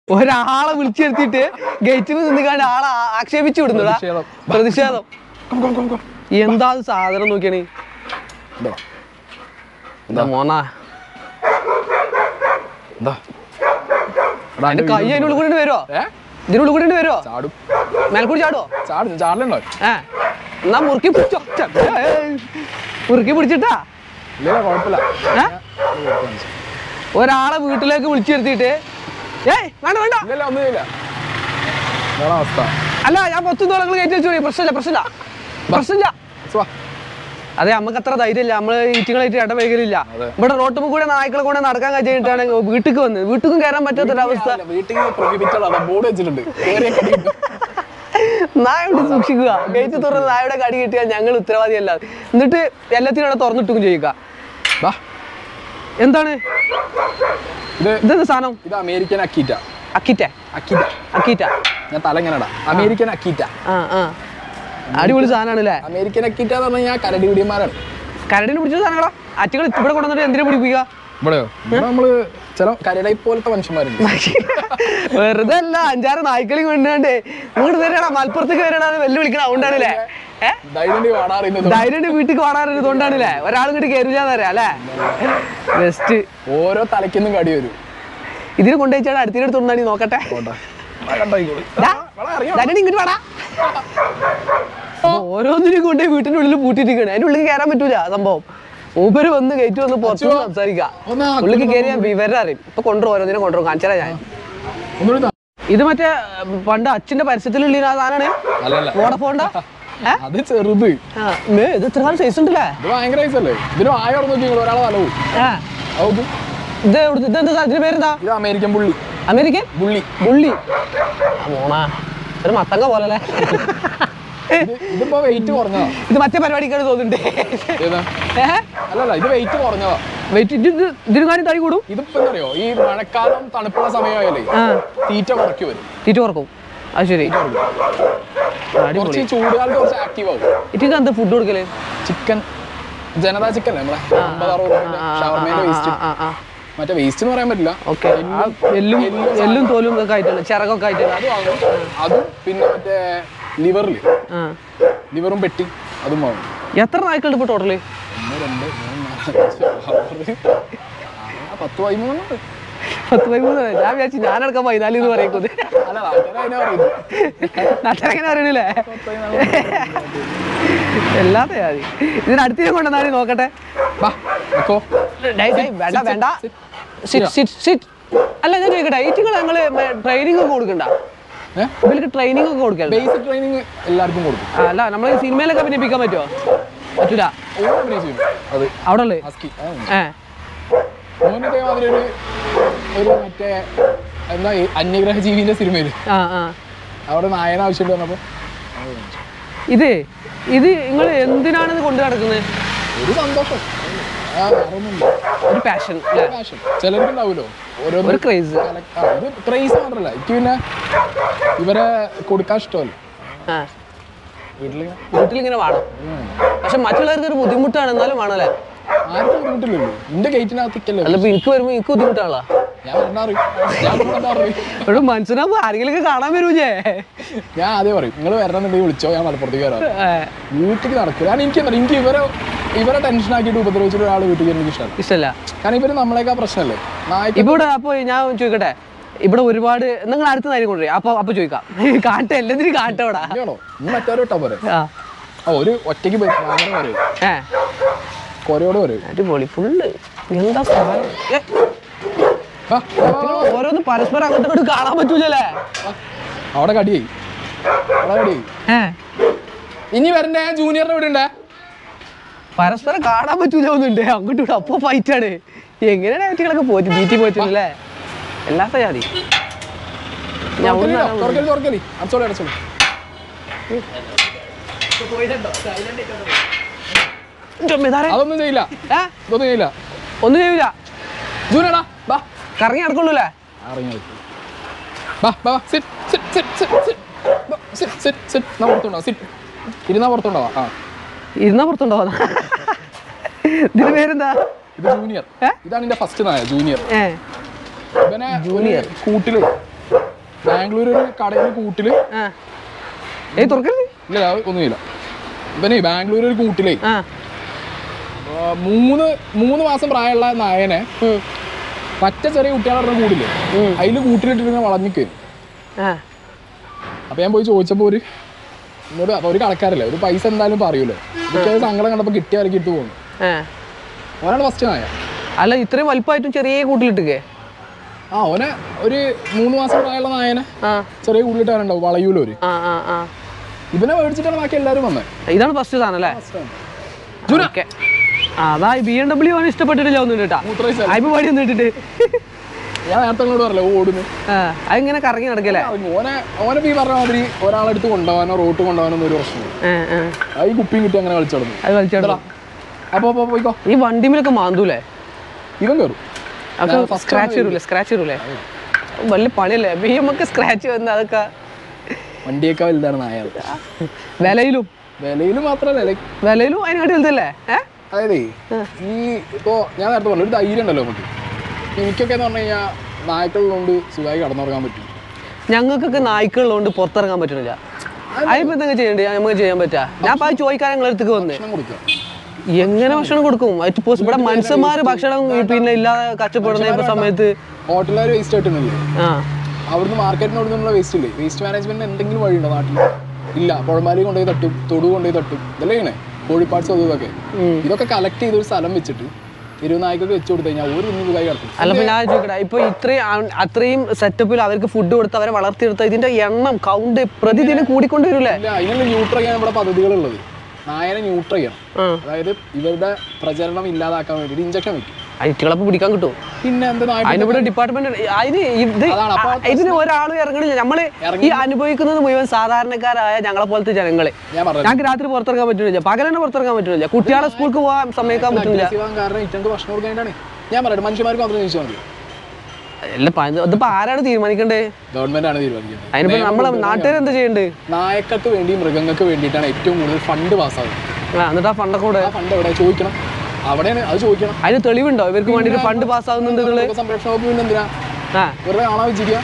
ഒരാളെ വിളിച്ചു നിർത്തിയിട്ട് ഗേറ്റിൽ നിന്നുകാണ്ട് ആളെ ആ- ആക്ഷേപിച്ചു വിടുന്നതാ പ്രതിഷേധം. പ്രതിഷേധം Kom, kom, kom, kom. എന്താ അത് സാധനം നോക്കിയാണ് എന്താ എന്താ മോനാ എന്താ എടാ, എന്റെ എന്റെ കൈ വീഡിയോ അതിനുള്ളിൽ കൂടി വരുമോ ഏ ഇതിനുള്ളിൽ കൂടി വരുമോ ചാടും മേൽക്കൂടി ചാടുവോ ചാടും ചാടലുണ്ടോ ഏ എന്നാ മുറുക്കി പിടിച്ചോ ഛെ, ഏയ്. മുറുക്കി പിടിച്ചിട്ടാ ഇല്ല കുഴപ്പമില്ല ഏ ഒരാളെ വീട്ടിലേക്ക് വിളിച്ചു നിർത്തിയിട്ട് ഏയ് വേണ്ട വേണ്ട ഇല്ലല്ല ഒന്നുമില്ല ഇതാണ് അവസ്ഥ അല്ല ഞാൻ പത്തും തോളങ്ങൾ കയറ്റി വെച്ചു പ്രശ്നമില്ല പ്രശ്നമില്ല പ്രശ്നമില്ല സ്വാ. അതെ നമുക്ക് അത്ര ധൈര്യമില്ല നമ്മള് ഈറ്റുകളായിട്ട് ഇടപഴകലില്ല അതെ. ഇവിടെ റോട്ടും കൂടെ നായ്ക്കളെ കൂടെ നടക്കാൻ കഴിഞ്ഞിട്ടാണ് വീട്ടിൽ വന്നത് വീട്ടിലും കയറാൻ പറ്റാത്തൊരവസ്ഥ ഇല്ല, വീട്ടിൽ പ്രൊഹിബിറ്റഡ് ആണ് ബോർഡ് വെച്ചിട്ടുണ്ട് കേറിയ കടി കിട്ടും. നായോട് സൂക്ഷിക്കുക ഗേറ്റ് തുറന്ന് നായുടെ കടി കിട്ടിയാൽ ഞങ്ങൾ ഉത്തരവാദിയല്ല എന്നിട്ട് എല്ലാത്തിനും അവിടെ തുറന്നിട്ടും ചെയ്യുക ദാ, എന്താണ് ഇത് ഇതെന്ത് സാധനം ഇത് അമേരിക്കൻ അക്കീറ്റ അക്കിറ്റ അക്കീറ്റ അക്കീറ്റ ഞാൻ തല ഇങ്ങനെ ഇടാം അമേരിക്കൻ അക്കീറ്റ ആ ആ അടിപൊളി സാധനമാണ് അല്ലേ അമേരിക്കൻ അക്കീറ്റ എന്ന് പറഞ്ഞു കഴിഞ്ഞാൽ കരടി പിടിയന്മാരാണ് കരടിന് പിടിച്ച സാധനങ്ങളാ അറ്റുകൾ ഇവിടെ കൊണ്ടുവന്നിട്ട് എന്തിനാ പിടിപ്പിക്കുക ഇവിടെയോ ഇവിടെ നമ്മള് ചില കരടை പോലത്തെ മനുഷ്യന്മാരുണ്ട് വെറുതെ അല്ല അഞ്ചാറ് നായ്ക്കളി കൊണ്ടാണ്ട് ഇങ്ങോട്ട് വരണ മലപ്പുറത്തേക്ക് വരണ വെല്ലുവിളിക്കണ അതുകൊണ്ടാണല്ലേ ഏ ധൈര്യം വാടാറിയുന്നത് ധൈര്യം വീട്ടിൽ കാണാറുണ്ട് ഇതുകൊണ്ടാണല്ലേ ഒരാളും ഇങ്ങോട്ട് കയറില്ലാന്നറിയാം അല്ലേ ബെസ്റ്റ് ഓരോ തലയ്ക്കൊന്നും കടി വരും ഇതിന് കൊണ്ടുവച്ചാണ് അടുത്തിനടുത്ത് കൊണ്ടാണ് നോക്കട്ടെ പോട്ടെ ആ, കണ്ടായിക്കോളി. ദാ, വള ഇറങ്ങി വാ. ധരണി ഇങ്ങോട്ട് വേടാ ഓരോന്നിനും കൊണ്ടുപോയി വീട്ടിന്റെ ഉള്ളിൽ പൂട്ടിട്ടിരിക്കണേ അതിന്റെ ഉള്ളിൽ കയറാൻ പറ്റൂല സംഭവം മൂപ്പര് വന്ന് ഗേറ്റ് വന്ന് പുറത്തു അച്ചോ. സംസാരിക്കാം ഒന്ന് ആ ഉള്ളിൽ കയറി ഞാൻ വിവരം അറിയും ഇപ്പൊ കൊണ്ടുവരും ഓരോന്നിനും കൊണ്ടുവരും കാണിച്ചാലേ ഞാൻ ഒന്നുകൂടി താ. ഇത് മറ്റേ ഉം, പണ്ട് അച്ഛന്റെ പരസ്യത്തിലുള്ള ആ സാധനമാണ് അല്ലല്ല വോഡഫോണിന്റെ ഏ അത് ചെറുത് ആ, മേ, ഇത് ഇത്ര കാലം സൈസ് ഉണ്ടല്ലേ ഇത് ഭയങ്കര ഐസല്ലേ ഇതിന് ആയ നോക്കി നിങ്ങൾ ഒരാളെ തലവും ആ, അത് ഇത് എവിടുത്തെ- ഇതെന്താ സാധനത്തിന്റെ പേരെന്താ ഇത് അമേരിക്കൻ പുള്ളി അമേരിക്കൻ പുള്ളി പുള്ളി മോണാ ഒരു മത്തങ്ങ പോലല്ലേ ഇത് ഇതിപ്പോ വെയിറ്റ് കുറഞ്ഞതാ ഇത് മറ്റേ പരിപാടിക്കാണ് തോന്നുന്നുണ്ട് ഏതാ ഏഹ് അല്ലല്ല ഇത് വെയിറ്റ് കുറഞ്ഞതാ വെയിറ്റ് ഇത് ഇത് ഇതിന് കാര്യം തടി കൂടും ഇതിപ്പോ എന്താ അറിയോ ഈ മഴക്കാലം തണുപ്പുള്ള സമയമായാലേ ആ തീറ്റ കുറയ്ക്ക് വരും തീറ്റ കുറക്കും അത് ശരി കുറച്ച് അടിപൊളി ഈ ചൂടുകാലത്ത് കുറച്ച് ആക്റ്റീവ് ആവും ഇറ്റിക്ക് എന്താ ഫുഡ് കൊടുക്കല് ചിക്കൻ ജനതാ ചിക്കൻ അല്ലേ നമ്മളെ അമ്പത് അറുപത് രൂപയുടെ ഷവർമേന്റെ വേസ്റ്റ് മറ്റേ വേസ്റ്റ് എന്ന് പറയാൻ പറ്റില്ല ഓക്കെ എല്ലും എല്ലും തോലും ഒക്കെ ആയിട്ടാണ് ചിറകൊക്കെ ആയിട്ടാണ് അത് വാങ്ങും അതും പിന്നെ മറ്റേ ലിവറിൽ ആ ലിവറും പെട്ടി അതും വാങ്ങും എത്ര നായ്ക്കളുണ്ട് ഇപ്പോൾ ടോട്ടല് ഒന്ന് രണ്ട് മൂന്ന് നാല് അഞ്ച് ആറ് ആ, പത്ത് പതിമൂന്ന് പത്ത് പതിമൂന്ന് ഞാൻ വിചാരിച്ചു ഞാനടക്കം പതിനാല് എന്ന് പറയുന്നത് അല്ല ആൾക്കാരെ അതിനെ പറയുന്നത് നട്ടരങ്ങനെ അറിയണില്ലേ എല്ലാത്തെ മതി ഇതിനടുത്തേക്ക് കൊണ്ടുവന്നാലും നോക്കട്ടെ ബാ നിക്കോ ഡേയ്, ഡേയ്, വേണ്ട വേണ്ട സിറ്റ് സിറ്റ് സിറ്റ് അല്ല ഞാൻ ചോദിക്കട്ടെ ഈറ്റുകൾ ഞങ്ങള് ട്രെയിനിങ് ഒക്കെ കൊടുക്കണ്ട ഏഹ് ഇവർക്ക് ട്രെയിനിങ് ഒക്കെ കൊടുക്കണ്ട ബേസിക് ട്രെയിനിങ് എല്ലാവർക്കും കൊടുക്കും ആ, അല്ല നമ്മൾ സിനിമയിലൊക്കെ അഭിനയിപ്പിക്കാൻ പറ്റുമോ പറ്റൂല ഓരോ അഭിനയിച്ചു അത് അവിടെ ഉള്ളു ഹസ്കി ഏ മോന് ഇതേമാതിരി ഒരു ഒരു മറ്റേ എന്താ ഈ അന്യഗ്രഹ ജീവിന്റെ സിനിമയില് ആ ആ അവിടെ നായന ആവശ്യം വന്നപ്പോ ഇത് ഇത് നിങ്ങൾ എന്തിനാണ് ഇത് കൊണ്ടു നടക്കുന്നത് ഒരു സന്തോഷം ആ, വേറൊന്നുമില്ല. ഒരു പാഷൻ അല്ലേ Passion. ചിലർക്ക് ഉണ്ടാവുമല്ലോ ഓരോ ഒരു ക്രേസ് ഇത് ക്രൈസ് മാത്രല്ല എനിക്ക് പിന്നെ ഇവരെ കൊടുക്കാൻ ഇഷ്ടമല്ല ആ വീട്ടിലിങ്ങനെ വീട്ടിലിങ്ങനെ വേണം പക്ഷെ മറ്റുള്ളവർക്ക് ഒരു ബുദ്ധിമുട്ടാണ് എന്നാലും വേണമല്ലേ ആർക്കും ബുദ്ധിമുട്ടില്ലല്ലോ എന്റെ ഗേറ്റിനകത്തേക്കല്ലേ അല്ല ഇപ്പൊ എനിക്ക് വരുമ്പോ എനിക്ക് ബുദ്ധിമുട്ടാണല്ലോ ഞാൻ വരണറിയും ഞാൻ വരണറിയും ഒരു മനസ്സിനാകുമ്പോ ആരെങ്കിലും കാണാൻ വരൂലേ ഞാൻ ആദ്യം പറയും നിങ്ങൾ വരണമെന്നുണ്ടെങ്കിൽ വിളിച്ചോ ഞാൻ മലപ്പുറത്തേക്ക് വരാം ഏ, വീട്ടിലേക്ക് നടക്കില്ല കാരണം എനിക്ക് എന്താ എനിക്ക് ഇവരെ ഇവരെ ടെൻഷൻ ആക്കിയിട്ട് ഉപദ്രവിച്ചിട്ട് ഒരാൾ വീട്ടിൽ എനിക്ക് ഇഷ്ടമല്ല ഇഷ്ടല്ല കാരണം ഇവര് നമ്മളെയൊക്കെ പ്രശ്നമല്ലേ നായ്ക്ക് ഇപ്പൊ ഇവിടെ അപ്പൊ ഞാൻ ചോദിക്കട്ടെ ഇവിടെ ഒരുപാട് നിങ്ങൾ അടുത്ത നേരം കൊണ്ടുവരും അപ്പൊ അപ്പൊ ചോദിക്കാം കാട്ട എല്ലാത്തിനും കാട്ടവിടാ ആണോ നീ മറ്റവരെ ഇട്ടാ പോരെ ആ ആ ഒരു ഒറ്റയ്ക്ക് പോയി ഭയങ്കര പറയും ഏ കൊരയോട് പറയും അടിപൊളി ഫുള്ള് എന്താ സാധനം? ഏ, ആ, നിങ്ങൾ ഓരോന്ന് പരസ്പരം അങ്ങോട്ടും ഇങ്ങോട്ടും കാണാൻ പറ്റൂലല്ലേ അവിടെ കടിയായി അവിടെ കടിയായി ഏ ഇനി വരണ്ടേ ഞാൻ ജൂനിയറിനെ വിടണ്ടേ പരസ്പരം കാണാൻ പറ്റൂല ഒന്നുണ്ട് അങ്ങോട്ടും ഇങ്ങോട്ടും അപ്പൊ ഫൈറ്റ് ആണ് എങ്ങനെയാണ് കുട്ടികളൊക്കെ പോയിട്ട് ബീറ്റി പോയിട്ടില്ലേ എല്ലാത്ത ജാതി ഞാൻ തുറക്കലിട്ടോ? ഒന്ന് തുറക്കല് തുറക്കല് അടച്ചോളി അടച്ചോളി ചുമ്മിതാരെ അതൊന്നും ചെയ്യില്ല ഏ ഇതൊന്നും ചെയ്യില്ല ഒന്നും ചെയ്യൂല ജൂനിയടാ ബാ കറങ്ങി നടക്കുള്ളൂല്ലേ ഇറങ്ങി ബാ ബാ sit sit sit sit sit sit sit sit എന്നാ പുറത്തുണ്ടോ സിറ്റ് ഇരുന്നാ പുറത്തുണ്ടാവാ ആ ഇരുന്നാ പുറത്തുണ്ടോ ഇതിന് പേരെന്താ ഇത് ജൂനിയർ ഏ? ഇതാണ് എന്റെ ഫസ്റ്റ് നായ ജൂനിയർ ഏ ഇവനെ ജൂനിയർ കൂട്ടില് ബാംഗ്ലൂർ ഒരു കടയിൽ കൂട്ടില് ആ ഏയ് തുറക്കരുത് ഇല്ല അത് ഒന്നുമില്ല ഇവനെ ബാംഗ്ലൂർ ഒരു കൂട്ടിലേ ആ ആ, മൂന്ന് മൂന്ന് മാസം പ്രായമുള്ള നായനെ ഉം. പറ്റ ചെറിയ കുട്ടികളുടെ കൂടില്ലേ അതിൽ കൂട്ടിലിട്ടിട്ട് ഇങ്ങനെ വളഞ്ഞിക്ക് ആ അപ്പൊ ഞാൻ പോയി ചോദിച്ചപ്പോ ഒരു എന്നോട് അപ്പൊ ഒരു കടക്കാരല്ലേ ഒരു പൈസ എന്തായാലും പറയൂലോ എനിക്ക് അത് സങ്കടം കണ്ടപ്പോ കിട്ടിയ വിലക്ക് ഇട്ട് പോകുന്നു ആ ഓനാണ് ഫസ്റ്റ് നായ അല്ല ഇത്രയും വലുപ്പമായിട്ടും ചെറിയ കൂട്ടിലിട്ടുകേ ആ ഓനെ ഒരു മൂന്ന് മാസം പ്രായമുള്ള നായനെ ആ ചെറിയ കൂട്ടിലിട്ടാനുണ്ടാവും വളയൂലോ ഒരു ആ ആ ആ ഇവനെ മേടിച്ചിട്ടാണ് ബാക്കി എല്ലാവരും വന്നത് ഇതാണ് ഫസ്റ്റ് സാധനം അല്ലേ ഓക്കെ അതാ ബി എം ഡബ്ല്യു ആണ് ഇഷ്ടപ്പെട്ടിട്ടില്ല ഒന്നും കേട്ടാ മൂത്രയിച്ച അയ്പ പാടി ഒന്നും ഇട്ടിട്ട് ഞാൻ നേരത്തെ അങ്ങോട്ട് പറഞ്ഞല്ലോ ഓടുന്നു ആ അതിങ്ങനെ കറങ്ങി നടക്കല്ലേ ഓനെ ഓനെ ഈ പറഞ്ഞ മാതിരി ഒരാളെടുത്ത് കൊണ്ടുപോകാനോ റോട്ട് കൊണ്ടുപോകാനോ ഒന്നും ഒരു പ്രശ്നമില്ല ആ ആ ആ ഈ കുപ്പിയും കിട്ടി അങ്ങനെ കളിച്ചു നടന്നു അത് വലിച്ചോടാ അപ്പൊ അപ്പൊ പോയിക്കോ ഈ വണ്ടിമിലൊക്കെ മാന്തൂലേ ഇവൻ കയറും അതൊക്കെ സ്ക്രാച്ച് വരൂലേ സ്ക്രാച്ച് വരൂലേ വലിയ പണിയല്ലേ ബി എം ഒക്കെ സ്ക്രാച്ച് വന്ന് അതൊക്കെ വണ്ടിയൊക്കെ വലുതാണ് നായ വിലയിലും വിലയിൽ മാത്രമല്ല like വിലയിലും അതിനായിട്ട് വലുതല്ലേ ഏ അതായത് ഈ ഇപ്പോ ഞാൻ നേരത്തെ പറഞ്ഞു ഒരു ധൈര്യം ഉണ്ടല്ലോ നമുക്ക് എനിക്കൊക്കെ എന്ന് പറഞ്ഞു കഴിഞ്ഞാൽ നായ്ക്കളുള്ളതുകൊണ്ട് സുഖമായി കടന്നുറങ്ങാൻ പറ്റും ഞങ്ങൾക്കൊക്കെ നായ്ക്കളുള്ളതുകൊണ്ട് പുറത്തിറങ്ങാൻ പറ്റണില്ല അതിപ്പോ എന്തെങ്കിലും ചെയ്യണ്ടേ നമുക്ക് ചെയ്യാൻ പറ്റാ ഞാൻ ഇപ്പൊ അത് ചോദിക്കാൻ ഞങ്ങളെ അടുത്തേക്ക് വന്ന് ഭക്ഷണം കൊടുക്കുക എങ്ങനെ ഭക്ഷണം കൊടുക്കും അത് ഇപ്പൊ ഇവിടെ മനുഷ്യന്മാര് ഭക്ഷണം പിന്നെ ഇല്ലാതെ കഷ്ടപ്പെടുന്ന ഇപ്പൊ സമയത്ത് ഹോട്ടലുകാർ വേസ്റ്റ് ആയിട്ടുണ്ടല്ലേ ആ അവിടുന്ന് മാർക്കറ്റിന് അവിടുന്നുള്ള വേസ്റ്റ് ഇല്ലേ വേസ്റ്റ് മാനേജ്മെന്റിന് എന്തെങ്കിലും വഴിയുണ്ടോ നാട്ടിൽ ഇല്ല പുഴമാലി കൊണ്ടുപോയി തട്ടും തൊടു കൊണ്ടുപോയി തട്ടും ഇതല്ലേ ചെയ്യണേ കോഴിപ്പാട്സ് അതും ഇതൊക്കെ ഇതൊക്കെ കളക്ട് ചെയ്ത് ഒരു സ്ഥലം വെച്ചിട്ട് തെരുവുനായ്ക്കൊക്കെ വെച്ച് കൊടുത്തു കഴിഞ്ഞാൽ ഒരു ഇന്ന് സുഖമായി കിടക്കും അല്ല പിന്നെ ഞാൻ ചോദിക്കട്ടെ ഇപ്പൊ ഇത്രയും ആ- അത്രയും സെറ്റപ്പിൽ അവർക്ക് ഫുഡ് കൊടുത്ത് അവരെ വളർത്തിയെടുത്ത ഇതിന്റെ എണ്ണം കൗണ്ട് പ്രതിദിനം കൂടിക്കൊണ്ടുവരൂലേ ഇല്ല അതിനുള്ള ന്യൂട്ര ചെയ്യാൻ ഇവിടെ പദ്ധതികളുള്ളത് നായനെ ന്യൂട്ര ചെയ്യണം ആ അതായത് ഇവരുടെ പ്രചരണം ഇല്ലാതാക്കാൻ വേണ്ടിയിട്ട് ഇഞ്ചക്ഷൻ വെക്കും ഐറ്റുകളപ്പൊ പിടിക്കാൻ കിട്ടും പിന്നെ എന്ത് നായ അതിനിവിടെ ഡിപ്പാർട്ട്മെന്റ് അതിന് ഇത് അതാണ് അപ്പൊ ഇതിന് ഒരാളും ഇറങ്ങണില്ല നമ്മള് ഈ അനുഭവിക്കുന്നത് മുഴുവൻ സാധാരണക്കാരായ ഞങ്ങളെ പോലത്തെ ജനങ്ങളെ ഞാൻ പറഞ്ഞത് ഞങ്ങൾക്ക് രാത്രി പുറത്തിറങ്ങാൻ പറ്റുന്നില്ല പകലെന്നെ പുറത്തിറങ്ങാൻ പറ്റുന്നില്ല കുട്ടികളെ സ്കൂൾക്ക് പോകാൻ സമ്മതിക്കാൻ പറ്റുന്നില്ല aggressive ആവാൻ കാരണം ഇറ്റങ്ങൾക്ക് ഭക്ഷണം കൊടുക്കാനാണ് ഞാൻ പറയട്ടെ മനുഷ്യന്മാർക്ക് മാത്രം ചോദിച്ചാൽ മതി അല്ല പ- ഇതിപ്പോ ആരാണ് തീരുമാനിക്കണ്ടേ ഗവൺമെന്റ് ആണ് തീരുമാനിക്കുന്നത് അതിനിപ്പോ നമ്മളെ നാട്ടുകാർ എന്താ ചെയ്യണ്ടേ നായക്കൾക്ക് വേണ്ടി മൃഗങ്ങൾക്ക് വേണ്ടിയിട്ടാണ് ഏറ്റവും കൂടുതൽ ഫണ്ട് പാസ്സാകുന്നത് ആ, എന്നിട്ട് ആ ഫണ്ടൊക്കെ കൂടെ ആ ഫണ്ട് എവിടെ ചോദിക്കണം അവിടെയാണ് അത് ചോദിക്കണം അതിന് തെളിവുണ്ടോ ഇവർക്ക് വേണ്ടിട്ട് ഫണ്ട് പാസ്സാകുന്നുണ്ട് എന്നുള്ളത് മൃഗ സംരക്ഷണ വകുപ്പ് പിന്നെ എന്തിനാ ആ വെറുതെ കാണാൻ വെച്ചിരിക്കുക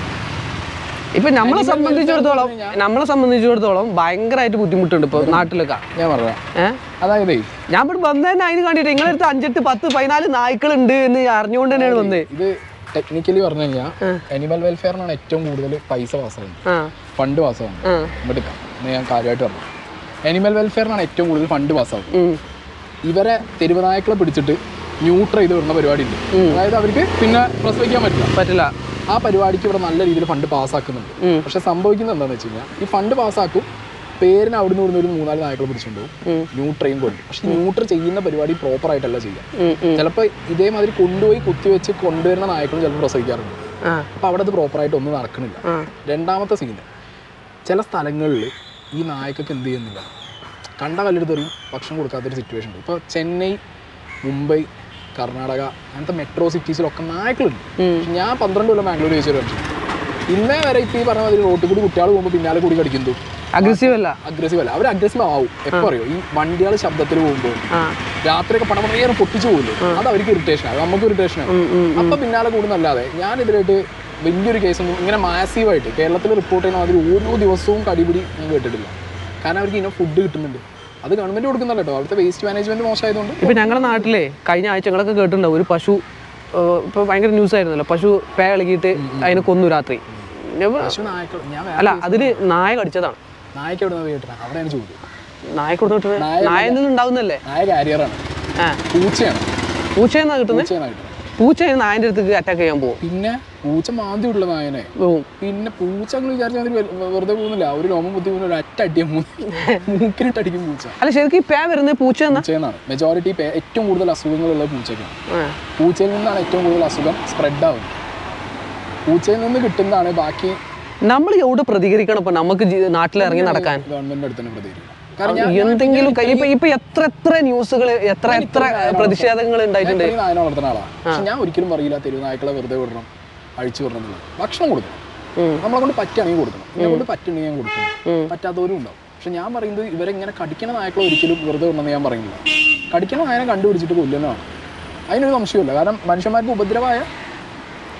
ഇപ്പൊ നമ്മളെ സംബന്ധിച്ചിടത്തോളം നമ്മളെ സംബന്ധിച്ചിടത്തോളം ഭയങ്കരമായിട്ട് ബുദ്ധിമുട്ടുണ്ട് ഇപ്പൊ നാട്ടിലൊക്കെ ഞാൻ പറയാം ഏഹ് അതായത് ഞാൻ ഇവിടെ വന്നതന്നെ അതിന് കണ്ടിട്ട് നിങ്ങളടുത്ത് അഞ്ചെട്ട് പത്ത് പതിനാല് നായ്ക്കളുണ്ട് എന്ന് അറിഞ്ഞുകൊണ്ട് തന്നെയാണ് വന്നത് ഇത് ടെക്നിക്കലി പറഞ്ഞു കഴിഞ്ഞാൽ അനിമൽ വെൽഫെയറിനാണ് ഏറ്റവും കൂടുതൽ പൈസ പാസ്സാകുന്നത് ആ ഫണ്ട് പാസ്സാകുന്നത് ആ എടുക്കാം എന്ന് ഞാൻ കാര്യമായിട്ട് പറഞ്ഞു അനിമൽ വെൽഫെയറിനാണ് ഏറ്റവും കൂടുതൽ ഫണ്ട് പാസ്സാകുന്നത് ഉം. ഇവരെ തെരുവുനായ്ക്കളെ പിടിച്ചിട്ട് ന്യൂട്ര ചെയ്ത് വിടുന്ന പരിപാടി ഉണ്ട് അതായത് അവർക്ക് പിന്നെ പ്രസവിക്കാൻ പറ്റില്ല പറ്റില്ല ആ പരിപാടിക്ക് ഇവിടെ നല്ല രീതിയിൽ ഫണ്ട് പാസ്സാക്കുന്നുണ്ട് ഉം. പക്ഷെ സംഭവിക്കുന്നത് എന്താണെന്ന് വെച്ച് കഴിഞ്ഞാൽ ഈ ഫണ്ട് പാസ്സാക്കും പേരിന് അവിടുന്ന് ഇവിടുന്ന് ഒരു മൂന്നാല് നായ്ക്കളെ പിടിച്ചുകൊണ്ടു ഉം. ന്യൂട്രയും കൊല്ലും പക്ഷെ ന്യൂട്ര ചെയ്യുന്ന പരിപാടി പ്രോപ്പർ ആയിട്ടല്ല ചെയ്യുക ഉം, ഉം. ചിലപ്പോൾ ഇതേമാതിരി കൊണ്ടുപോയി കുത്തിവെച്ച് കൊണ്ടുവരുന്ന നായ്ക്കളും ചിലപ്പോൾ പ്രസവിക്കാറുണ്ട് ആ അപ്പോൾ അവിടെ അത് പ്രോപ്പറായിട്ട് ഒന്നും നടക്കണില്ല ആ രണ്ടാമത്തെ സീന് ചില സ്ഥലങ്ങളിൽ ഈ നായ്ക്കൊക്കെ എന്ത് ചെയ്യുന്നില്ല കണ്ട വല്ലെടുത്തെറിയും ഭക്ഷണം കൊടുക്കാത്തൊരു സിറ്റുവേഷൻ ഉണ്ട് ഇപ്പോൾ ചെന്നൈ മുംബൈ കർണാടക അങ്ങനത്തെ മെട്രോ സിറ്റീസിലൊക്കെ നായ്ക്കളുണ്ട് ഉം. പക്ഷെ ഞാൻ പന്ത്രണ്ട് കൊല്ലം ബാംഗ്ലൂർ ചോദിച്ചൊരു മനുഷ്യൻ ഇന്നേ വരെ ഇപ്പോൾ ഈ പറഞ്ഞ മാതിരി റോട്ടിൽ കൂടി കുട്ടികൾ പോകുമ്പോൾ പിന്നാലെ കൂടി കടിക്കുന്നു അഗ്രസീവ് അല്ല അഗ്രസീവ് അല്ല അവർ അഗ്രസീവ് ആവും എപ്പോൾ അറിയോ ഈ വണ്ടികൾ ശബ്ദത്തിൽ പോകുമ്പോൾ ആ രാത്രിയൊക്കെ പടപടയേറെ പൊട്ടിച്ചു പോകില്ലേ അത് അവർക്ക് ഇറിറ്റേഷൻ ആകും നമുക്ക് ഇറിറ്റേഷൻ ആകും ഉം, ഉം. അപ്പൊ പിന്നാലെ കൂടുന്നല്ലാതെ ഞാൻ ഇതിലായിട്ട് വലിയൊരു കേസൊന്നും ഇങ്ങനെ മാസീവായിട്ട് കേരളത്തിൽ റിപ്പോർട്ട് ചെയ്യുന്ന മാതിരി ഓരോ ദിവസവും കടിപിടി ഞാൻ കേട്ടിട്ടില്ല കാരണം അവർക്ക് ഇന്ന ഫുഡ് കിട്ടുന്നുണ്ട് അത് ഗവൺമെന്റ് കൊടുക്കുന്നുണ്ട് കേട്ടോ അവിടുത്തെ വേസ്റ്റ് മാനേജ്മെന്റ് മോശമായതുകൊണ്ട് ഇപ്പൊ ഞങ്ങളുടെ നാട്ടിലെ കഴിഞ്ഞ ആഴ്ച ഞങ്ങളൊക്കെ കേട്ടിട്ടുണ്ടാവും ഒരു പശു ഏഹ്, ഇപ്പൊ ഭയങ്കര ന്യൂസ് ആയിരുന്നല്ലോ പശു പേ ഇളകിയിട്ട് അതിനെ കൊന്നു രാത്രി ഞാൻ- പശു നായ്ക്കൾ ഞാൻ വേറെ അല്ല അതില് നായ കടിച്ചതാണ് നായ്ക്ക് എവിടെ നിന്ന് കേട്ടിട്ടാ അവിടെയാണ് ചോദ്യം നായ കൊടുത്തിട്ട് നായ നിന്ന് ഉണ്ടാവുന്നല്ലേ നായ കാരിയറാണ് ആ പൂച്ചയാണ് പൂച്ചയെന്നാ കിട്ടുന്നത് പൂച്ചയാണ് കിട്ടുന്നത് പൂച്ച നായന്റെ അടുത്തേക്ക് അറ്റാക്ക് ചെയ്യാൻ പോകും പിന്നെ പൂച്ച മാന്തി ഉള്ള നായനെ പോവും. പിന്നെ പൂച്ച അങ്ങനെ വിചാരിച്ച മാതിരി വെ- വെറുതെ പോകുന്നില്ല ഒരു രോമം കുത്തി പോകുന്ന ഒരു അറ്റ അടിയ മൂക്കിനിട്ട് അടിക്കും പൂച്ച അല്ല ശരിക്കും ഈ പേ വരുന്നത് പൂച്ച എന്നാ പൂച്ചയെന്നാണ് മെജോറിറ്റി ഏറ്റവും കൂടുതൽ അസുഖങ്ങളുള്ള പൂച്ചയ്ക്കാണ് ആ. പൂച്ചയിൽ നിന്നാണ് ഏറ്റവും കൂടുതൽ അസുഖം സ്പ്രെഡ് ആവുന്നത് പൂച്ചയിൽ നിന്ന് കിട്ടുന്നതാണ് ബാക്കി നമ്മൾ എവിടെ പ്രതികരിക്കണം ഇപ്പൊ നമുക്ക് ജി- നാട്ടിൽ ഇറങ്ങി നടക്കാൻ ഗവൺമെന്റ് അടുത്ത് തന്നെ പ്രതികരിക്കുന്നത് കാരണം ഞാൻ എന്തെങ്കിലും കൈ- ഇപ്പൊ ഇപ്പൊ എത്ര എത്ര ന്യൂസുകൾ എത്ര എത്ര പ്രതിഷേധങ്ങൾ ഉണ്ടായിട്ടുണ്ട് ഇത്രയും നായനെ വളർത്തുന്ന ആളാണ് പക്ഷെ ഞാൻ ഒരിക്കലും പറയില്ല തെരുവ് നായ്ക്കളെ വെറുതെ വിടണം അഴിച്ചു വിടണം എന്നുള്ളത് ഭക്ഷണം കൊടുക്കണം ഉം. നമ്മളെ കൊണ്ട് പറ്റുകയാണെങ്കിൽ കൊടുക്കണം എന്നെ കൊണ്ട് പറ്റുണ്ടെങ്കിൽ ഞാൻ കൊടുക്കണം ഉം. പറ്റാത്തവരും ഉണ്ടാവും പക്ഷെ ഞാൻ പറയുന്നത് ഇവരെ ഇങ്ങനെ കടിക്കുന്ന നായ്ക്കളെ ഒരിക്കലും വെറുതെ വിടണമെന്ന് ഞാൻ പറയുന്നില്ല കടിക്കുന്ന നായനെ കണ്ടുപിടിച്ചിട്ട് കൊല്ലുന്നതാണ് അതിനൊരു സംശയമില്ല കാരണം മനുഷ്യന്മാർക്ക് ഉപദ്രവമായ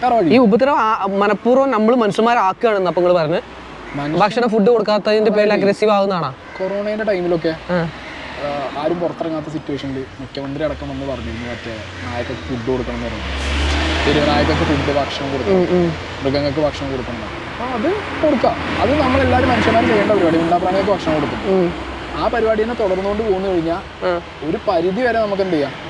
വേറെ വഴി ഈ ഉപദ്രവം ആ- മനഃപൂർവ്വം നമ്മൾ മനുഷ്യന്മാരാക്കുകയാണെന്ന് അപ്പൊ നിങ്ങൾ പറഞ്ഞ് മനുഷ്യ ഭക്ഷണം ഫുഡ് കൊടുക്കാത്തതിന്റെ പേരിൽ അഗ്രസീവ് ആവുന്നതാണോ കൊറോണയുടെ ടൈമിലൊക്കെ ആ. ആ, ആരും പുറത്തിറങ്ങാത്ത സിറ്റുവേഷനിൽ മുഖ്യമന്ത്രി അടക്കം വന്ന് പറഞ്ഞിരുന്നു മറ്റേ നായക്കൊക്കെ ഫുഡ് കൊടുക്കണം എന്ന് പറഞ്ഞു തെരുവ് നായക്കൊക്കെ ഫുഡ് ഭക്ഷണം കൊടുക്കണം ഉം, ഉം. മൃഗങ്ങൾക്ക് ഭക്ഷണം കൊടുക്കണം എന്ന്. അപ്പോൾ അത് കൊടുക്കാം അത് നമ്മളെല്ലാവരും മനുഷ്യന്മാർ ചെയ്യേണ്ട പരിപാടി ഉണ്ടാപ്രാണികൾക്ക് ഭക്ഷണം കൊടുക്കും ഉം. ആ പരിപാടി തന്നെ തുടർന്നുകൊണ്ട് പോകുന്നു കഴിഞ്ഞാൽ ആ. ഒരു പരിധി വരെ നമുക്ക് എന്ത് ചെയ്യാം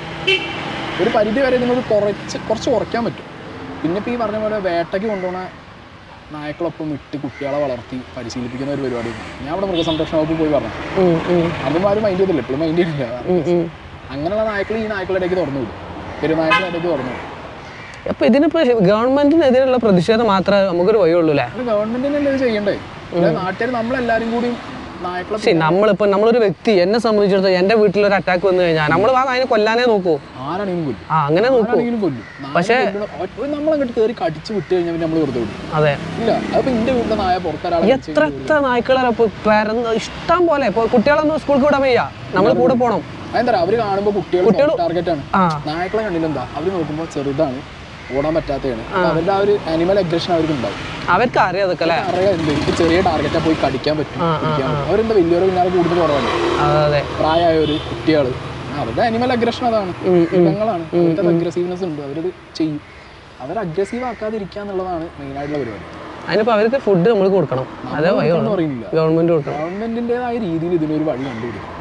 ഒരു പരിധി വരെ ഇതിനൊരു കുറച്ച് കുറച്ച് കുറയ്ക്കാൻ പറ്റും പിന്നെ ഇപ്പോൾ ഈ പറഞ്ഞ പോലെ വേട്ടയ്ക്ക് കൊണ്ടുപോകുന്ന നായക്കളൊപ്പം വിട്ട് കുട്ടികളെ വളർത്തി പരിശീലിപ്പിക്കുന്ന ഒരു പരിപാടിയുണ്ട് ഞാൻ ഇവിടെ മൃഗസംരക്ഷണ വകുപ്പ് പോയി പറഞ്ഞു ഉം, ഉം, അതൊന്നും ആരും മൈൻഡ് ചെയ്തില്ല ഇപ്പോഴും മൈൻഡ് ചെയ്തില്ല ഉം, ഉം. അങ്ങനെയുള്ള നായ്ക്കൾ ഈ നായ്ക്കളുടെ ഇടയ്ക്ക് തുറന്നു വിടും പെരുനായ്ക്കളുടെ ഇടയ്ക്ക് തുറന്നു വിടും അപ്പൊ ഇതിനിപ്പോ ഗവൺമെന്റിനെതിരെയുള്ള പ്രതിഷേധം മാത്രമേ നമുക്കൊരു വഴിയുള്ളൂ അല്ലേ അത് ഗവൺമെന്റിനല്ലേ ഇത് ചെയ്യണ്ടേ അല്ലാതെ നാട്ടുകാർ നമ്മളെല്ലാവരും കൂടി നായ്ക്കളെ ശരി നമ്മളിപ്പോ നമ്മളൊരു വ്യക്തി എന്നെ സംബന്ധിച്ചിടത്തോളം എന്റെ വീട്ടിലൊരു അറ്റാക്ക് വന്നു കഴിഞ്ഞാൽ നമ്മൾ ആ അതിനെ കൊല്ലാനേ നോക്കൂ ആരാണെങ്കിലും കൊല്ലും ആ അങ്ങനെ നോക്കൂ ആരാണെങ്കിലും കൊല്ലും പക്ഷേ നമ്മളങ്ങോട്ട് കയറി കടിച്ച് വിട്ട് കഴിഞ്ഞാൽ പിന്നെ നമ്മൾ വെറുതെ വിടും അതെ ഇല്ല അതിപ്പോ എന്റെ വീട്ടിലെ നായ പുറത്തൊരാളെ എത്ര എത്ര നായ്ക്കളെ ഇപ്പൊ പിറന്ന് ഇഷ്ടം പോലെ ഇപ്പൊ കുട്ടികളൊന്നും സ്കൂൾക്ക് വിടാൻ വയ്യ നമ്മൾ കൂടെ പോണം അതെന്താ അവര് കാണുമ്പോൾ കുട്ടികൾ ടാർഗറ്റ് ആണ് ആ നായ്ക്കളെ കണ്ടില്ലെന്താ അവര് നോക്കുമ്പോൾ ചെറുതാണ് ഓടാൻ പറ്റാത്തതാണ് അപ്പൊ അവരുടെ ആ ഒരു ആനിമൽ അഗ്രഷൻ അവർക്ക് ഉണ്ടാവും അവർക്ക് അറിയാം അതൊക്കെ അല്ലേ അറിയാം എന്ത് എനിക്ക് ചെറിയ ടാർഗറ്റാ പോയി കടിക്കാൻ പറ്റും പിടിക്കാൻ പറ്റും അവരെന്താ വലിയവരെ പിന്നാലെ കൂടുതൽ കുറവാണ് അതെ അതെ പ്രായമായവര് കുട്ടികള് അവരുടെ ആനിമൽ അഗ്രഷൻ അതാണ് മൃഗങ്ങളാണ് അവർക്ക് അഗ്രസീവ്നെസ് ഉണ്ട് അവരത് ചെയ്യും അവർ അഗ്രസീവ് ആക്കാതിരിക്കുക എന്നുള്ളതാണ് മെയിൻ ആയിട്ടുള്ള പരിപാടി അതിനിപ്പോ അവർക്ക് ഫുഡ് നമ്മൾ കൊടുക്കണം അതേ വഴിയുള്ളൂ എന്ന് പറയുന്നില്ല ഗവൺമെന്റ് കൊടുക്കണം ഗവൺമെന്റിൻ്റെതായ രീതിയിൽ ഇതിനൊരു വഴി കണ്ടുപിടിക്കും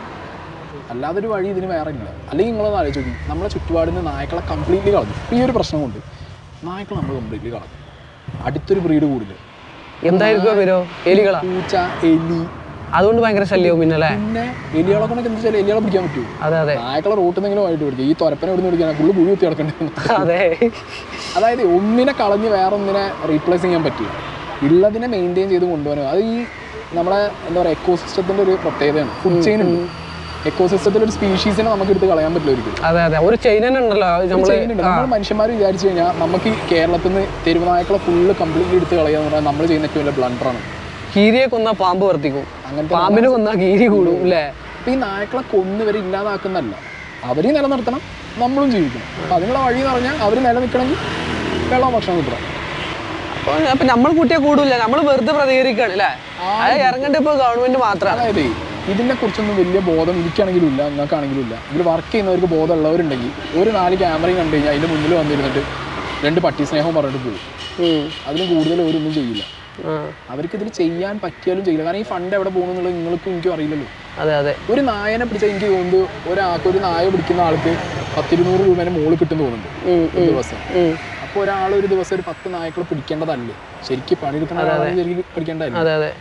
അല്ലാതൊരു വഴി ഇതിന് വേറെ ഇല്ല അല്ലെങ്കിൽ നിങ്ങളൊന്ന് ആലോചിച്ച് നോക്കി നമ്മളെ ചുറ്റുപാടിന് നായ്ക്കളെ കംപ്ലീറ്റ്ലി കളഞ്ഞു ഇപ്പൊ ഈ ഒരു പ്രശ്നം കൊണ്ട് നായ്ക്കൾ നമ്മൾ കംപ്ലീറ്റ്ലി കളഞ്ഞു അടുത്തൊരു ബ്രീഡ് കൂടില്ല എന്തായിരിക്കും പേരോ എലികളാ പൂച്ച എലി അതുകൊണ്ട് ഭയങ്കര ശല്യവും പിന്നെ അല്ലേ പിന്നെ എലികളെ കൊണ്ടൊക്കെ എന്താ വെച്ചാൽ എലികളെ പിടിക്കാൻ പറ്റുമോ അതെ അതെ നായ്ക്കളെ റോട്ടിൽ നിന്നെങ്കിലും ആയിട്ട് പിടിക്കുക ഈ തുരപ്പനെ എവിടെ നിന്ന് പിടിക്കാൻ ഫുള്ള് കുഴി കുത്തി കിടക്കണ്ടേ അതെ അതായത് ഒന്നിനെ കളഞ്ഞ് വേറെ ഒന്നിനെ റീപ്ലേസ് ചെയ്യാൻ പറ്റില്ല ഉള്ളതിനെ മെയിൻറ്റെയിൻ ചെയ്ത് കൊണ്ടുപോകാനും അത് ഈ നമ്മളെ എന്താ പറയുക എക്കോസിസ്റ്റത്തിൻ്റെ ഒരു പ്രത്യേകതയാണ് ഫുഡ് ചെയിൻ ഉണ്ട് എക്കോസിസ്റ്റത്തിൽ ഒരു സ്പീഷീസിനെ നമുക്ക് എടുത്ത് കളയാൻ പറ്റില്ല ഒരിക്കലും അതെ അതെ ഒരു ചെയിൻ തന്നെ ഉണ്ടല്ലോ നമ്മള് ചെയിൻ ഉണ്ട് നമ്മൾ മനുഷ്യന്മാർ വിചാരിച്ചു കഴിഞ്ഞാൽ നമുക്ക് ഈ കേരളത്തിൽ നിന്ന് തെരുവുനായ്ക്കളെ ഫുള്ള് കംപ്ലീറ്റ്ലി എടുത്ത് കളയുക എന്ന് പറഞ്ഞാൽ നമ്മൾ ചെയ്യുന്ന ഏറ്റവും വലിയ ബ്ലണ്ടറാണ് കീരിയെ കൊന്ന പാമ്പ് വർത്തിക്കും അങ്ങനത്തെ പാമ്പിനെ കൊന്ന കീരി കൂടും അല്ലേ അപ്പോൾ ഈ നായ്ക്കളെ കൊന്ന് വരെ ഇല്ലാതാക്കുന്നല്ല അവരെയും നിലനിർത്തണം നമ്മളും ജീവിക്കണം അപ്പം അതിനുള്ള വഴി എന്ന് പറഞ്ഞാൽ അവർ നിലനിൽക്കണമെങ്കിൽ വെള്ളം ഭക്ഷണം കിട്ടണം അപ്പൊ അപ്പൊ നമ്മൾ കൂട്ടിയെ കൂടില്ല നമ്മൾ വെറുതെ പ്രതികരിക്കാണ് അല്ലേ അത് ഇറങ്ങേണ്ട ഇപ്പൊ ഗവൺമെന്റ് മാത്രമാണ് അതായത് ഇതിനെ കുറിച്ചൊന്നും വലിയ ബോധം എനിക്കാണെങ്കിലും ഇല്ല നിങ്ങൾക്കാണെങ്കിലും ഇല്ല ഇതിൽ വർക്ക് ചെയ്യുന്നവർക്ക് ബോധമുള്ളവരുണ്ടെങ്കിൽ ഒരു നാല് ക്യാമറയും കണ്ടു കഴിഞ്ഞാൽ അതിൻ്റെ മുന്നിൽ വന്നിരുന്നിട്ട് രണ്ട് പട്ടി സ്നേഹം പറഞ്ഞിട്ട് പോകും അതിലും കൂടുതൽ അവരൊന്നും ചെയ്യില്ല അവർക്ക് ഇതിൽ ചെയ്യാൻ പറ്റിയാലും ചെയ്യില്ല കാരണം ഈ ഫണ്ട് എവിടെ പോകുന്നുള്ളത് നിങ്ങൾക്കും എനിക്കും അറിയില്ലല്ലോ അതെ അതെ ഒരു നായനെ പിടിച്ചാൽ എനിക്ക് തോന്നുന്നത് ഒരാൾക്ക് ഒരു നായ പിടിക്കുന്ന ആൾക്ക് പത്തിരുന്നൂറ് രൂപേനെ മുകളിൽ കിട്ടും തോന്നുന്നുണ്ട് ഉം, ഒരു ദിവസം ഉം. അപ്പോൾ ഒരാൾ ഒരു ദിവസം ഒരു പത്ത് നായ്ക്കളെ പിടിക്കേണ്ടതല്ലേ ശരിക്കും പണിയെടുക്കുന്ന ഒരാളാണ് ശരിക്കും പിടിക്കേണ്ടതല്ലേ അതെ അതെ